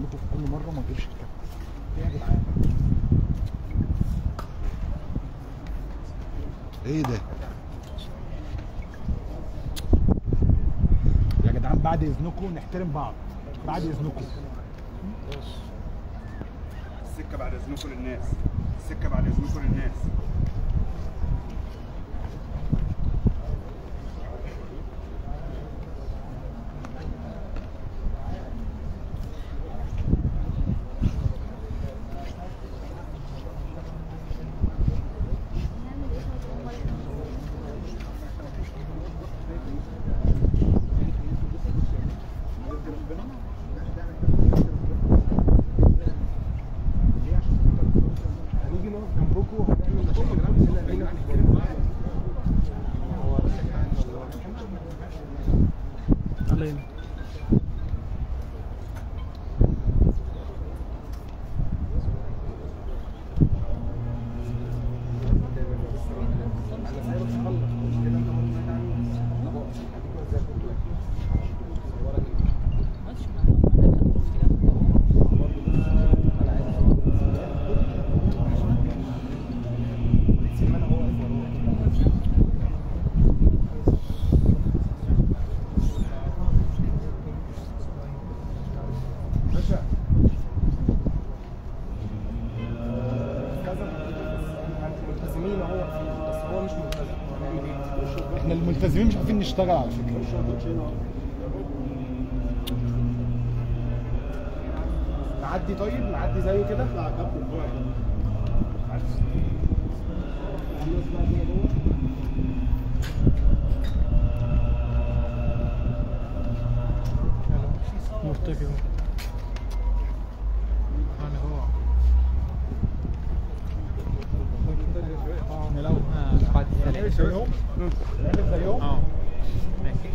لكم في كل مره ما تجيبش الكابتن ايه يا جدعان ايه ده يا جدعان بعد اذنكم نحترم بعض بعد اذنكم السكه بعد اذنكم للناس السكه بعد اذنكم للناس هنيجي نقف جنبكم وهنعمل علينا باشا ملتزمين اهو بس هو مش ملتزم هنعمل ايه؟ احنا الملتزمين مش عارفين نشتغل على فكره نعدي طيب نعدي زي كده لا مرتكب يعني هو اه نلو بعد نعمل زيهم نعمل زيهم اه ماشي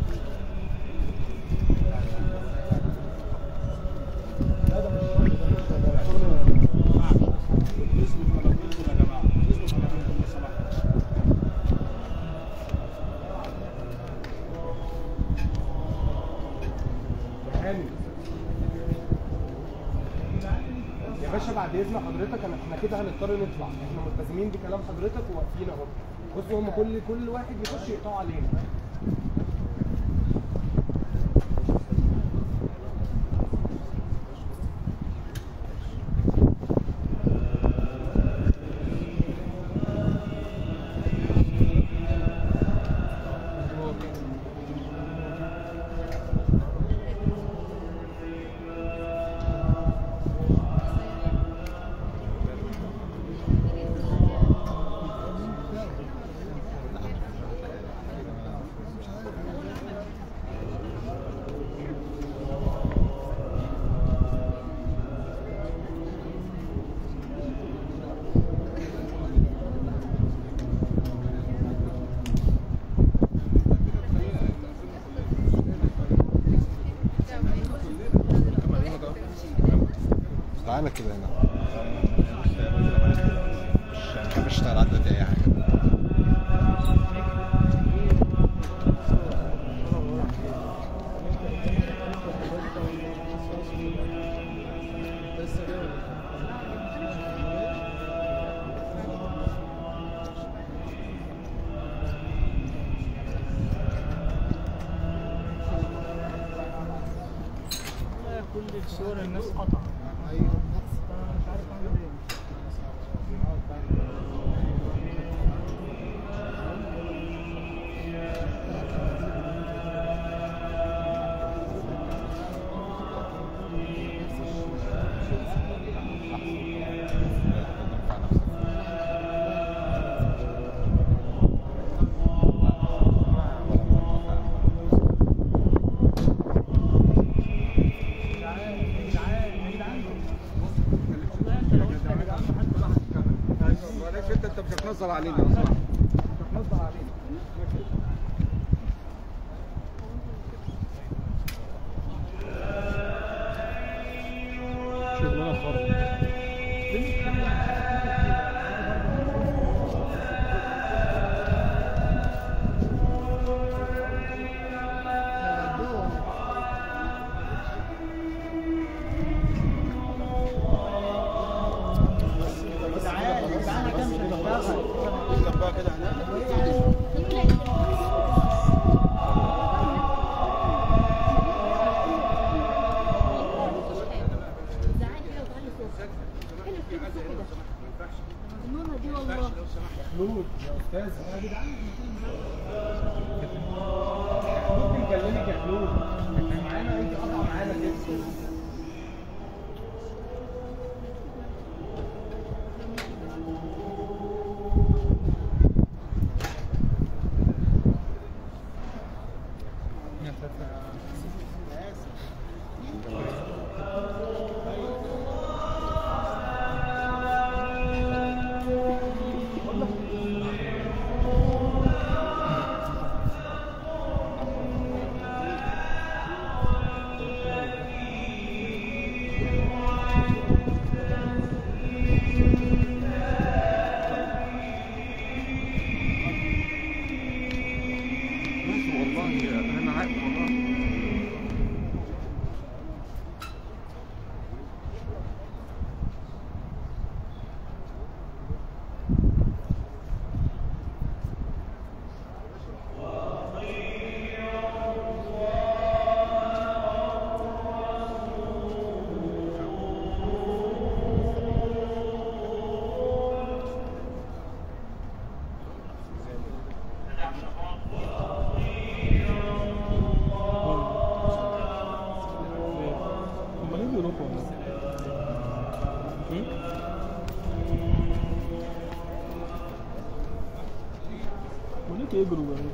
لا ده مش شغل ده مش شغل حلو يا باشا بعد اذن حضرتك أنا- احنا كده هنضطر نطلع احنا ملتزمين بكلام حضرتك وواقفين اهو بصوا هم كل كل واحد يخش يقطعوا علينا تعالى كده هنا مش مش اشتغل عدى في اي حاجه كل الصور الناس قطع مش عارف اعمل ايه معلش انت انت مش هتنظر علينا اصلا مش هتنظر علينا شغلانه خرب بكلمك يا فلوس احنا معانا انت قطع معانا كده ماشي والله انا معاك والله هم ليه بيروحوا ايه؟ وليه تجروا بقى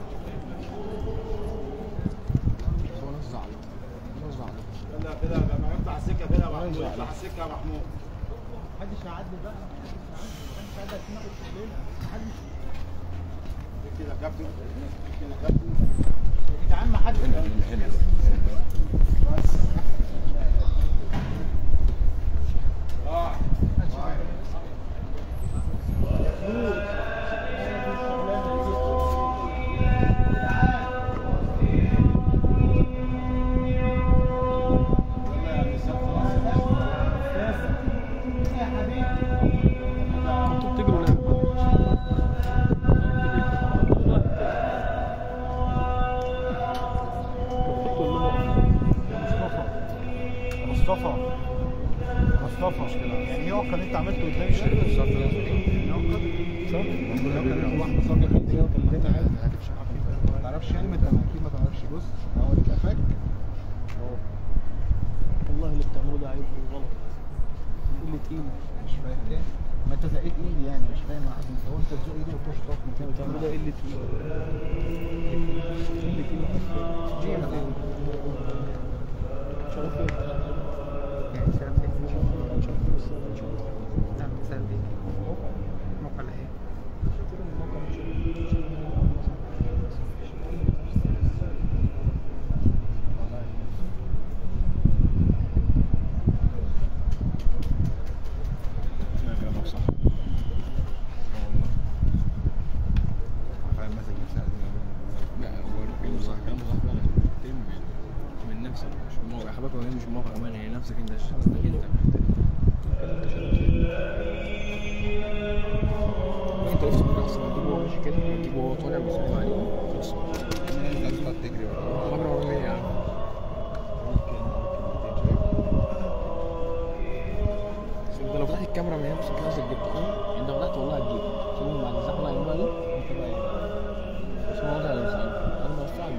هو ناس زعل ناس زعل كده كده لما يطلع السكه كده يا محمود يطلع السكه يا محمود محدش هيعدي بقى محدش هيعدي عشان ناخد شغلنا محدش كده يا كابتن كده يا كابتن يا جدعان ما حد هنا هنا راح انتوا بتجروا ليه؟ مصطفى مصطفى يعني هو كان انت عملته ازاي مش ما تعرفش يعني ما اكيد ما تعرفش بص هو كفاك والله اللي بتعملوه ده عيب وغلط قلة قيمة مش فاهم ايه ما انت زقيت ايدي يعني مش فاهم واحد انت هو انت تزق ايدي وتخش تقف اللي بتعملوه ده قلة قيمة قلة قيمة حرفيا شرف ايه؟ شرف ايه؟ شرف ايه؟ لا كلامك صح فاهم مثلا لا هو كلامه صح كلامه صح فعلا تم من نفسك مش من موقع حباك وهي مش من موقع كمان هي نفسك انت شخصك انت انت وقفت في اصلا تجيب وهو ماشي كده تجيب وهو طالع بيسمع عليه خلص انت تقعد تجري وراه بجري وراه ليه يا عم بس انت لو فتحت الكاميرا من هنا بس كده جبت انت بدات والله هتجيب عشان بعد الزحمه اللي عملوها دي انت بقى ايه بس الموضوع ده مش عارف انا موسعك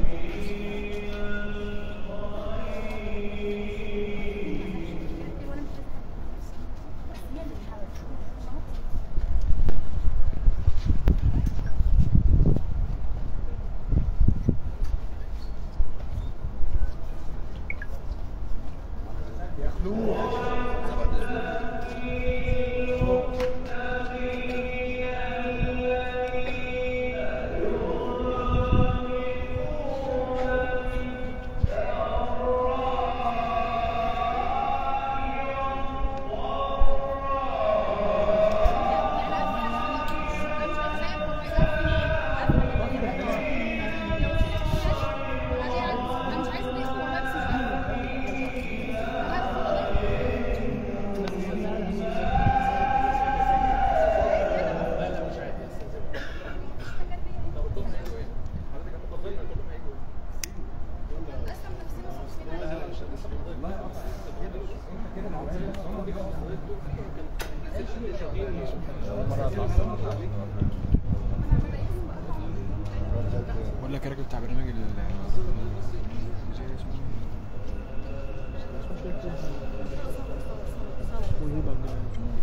بقول لك فاكر الراجل بتاع برنامج ال وهيبة عبد العزيز.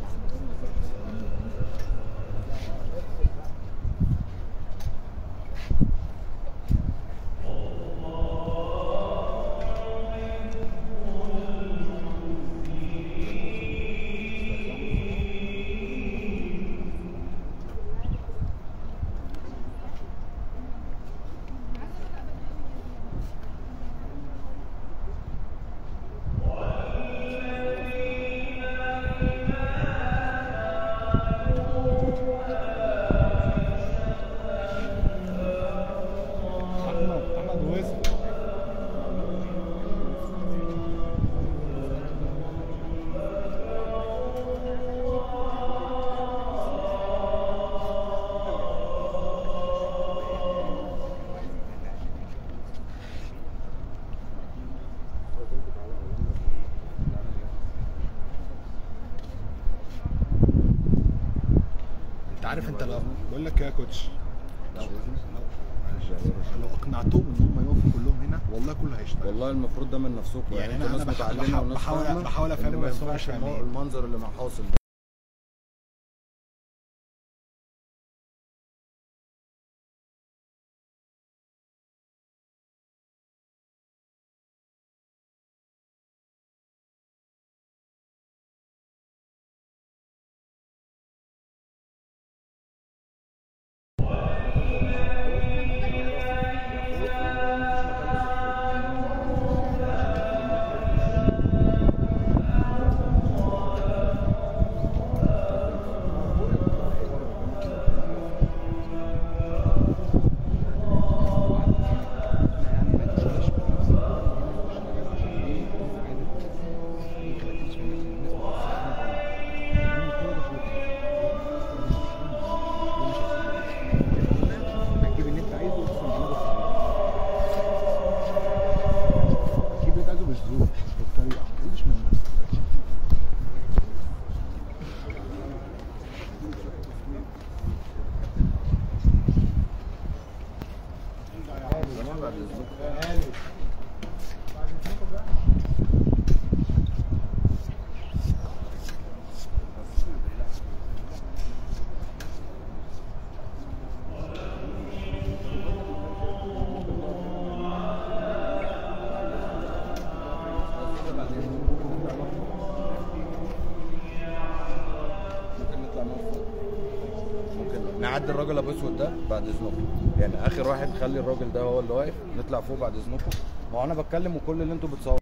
احمد احمد ويسر انت عارف انت لو بقول لك إيه يا كوتش لو لو اقنعتهم ان هم يقفوا كلهم هنا والله كله هيشتغل والله المفروض ده من نفسكم يعني انتوا أنا- ناس أنا بح- متعلمه بح- وناس بحاول- فاهمة بحاول إن أفهمهم ما بس هم ينفعش مش المو- فاهمين. المنظر اللي حاصل ده هتجيب اللي انت عايزه وتدخل دماغه في هتجيب اللي انت عايزه باسلوب بالطريقه ما تقولش من نفسك ممكن نطلع من فوق ممكن نعدي الراجل ابو اسود ده بعد اذنكم يعني اخر واحد خلي الراجل ده هو اللي واقف نطلع فوق بعد اذنكم ما هو انا بتكلم وكل اللي انتوا بتصوروا